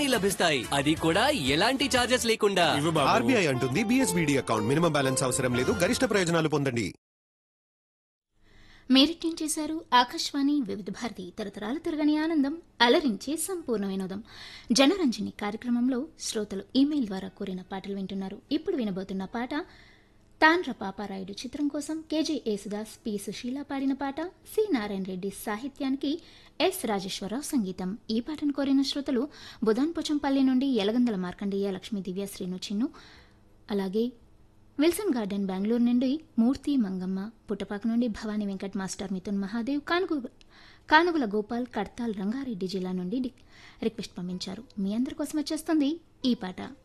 అన్ని లభిస్తాయి అది కూడా ఎలాంటి చార్జెస్ లేకుండా ఆర్బీఐ అంటుంది బిఎస్బిడి అకౌంట్ మినిమం బ్యాలెన్స్ అవసరం లేదు గరిష్ట ప్రయోజనాలు పొందండి మీరిట్టింగ్ చేశారు ఆకాశవాణి వివిధ భారతి తరతరాల తిరగని ఆనందం అలరించే సంపూర్ణ వినోదం జనరంజని కార్యక్రమంలో శ్రోతలు ఇమెయిల్ ద్వారా కోరిన పాటలు వింటున్నారు ఇప్పుడు వినబోతున్న పాట తాండ్ర పాపారాయుడు చిత్రం కోసం కేజే యేసుదాస్ పి సుశీల పాడిన పాట సి నారాయణ రెడ్డి సాహిత్యానికి ఎస్ రాజేశ్వరరావు సంగీతం ఈ పాటను కోరిన శ్రోతలు బుధాన్పోచంపల్లి నుండి యలగందల మార్కండేయ లక్ష్మీ దివ్య శ్రీను చిన్ను అలాగే విల్సన్ గార్డెన్ బెంగళూరు నుండి మూర్తి మంగమ్మ పుట్టపాక నుండి భవానీ వెంకట్ మాస్టర్ మిథున్ మహాదేవ్ కానుగు కానుగుల గోపాల్ కడ్తాల్ రంగారెడ్డి జిల్లా నుండి డి- రిక్వెస్ట్ పంపించారు మీ అందరి కోసం వచ్చేస్తుంది ఈ పాట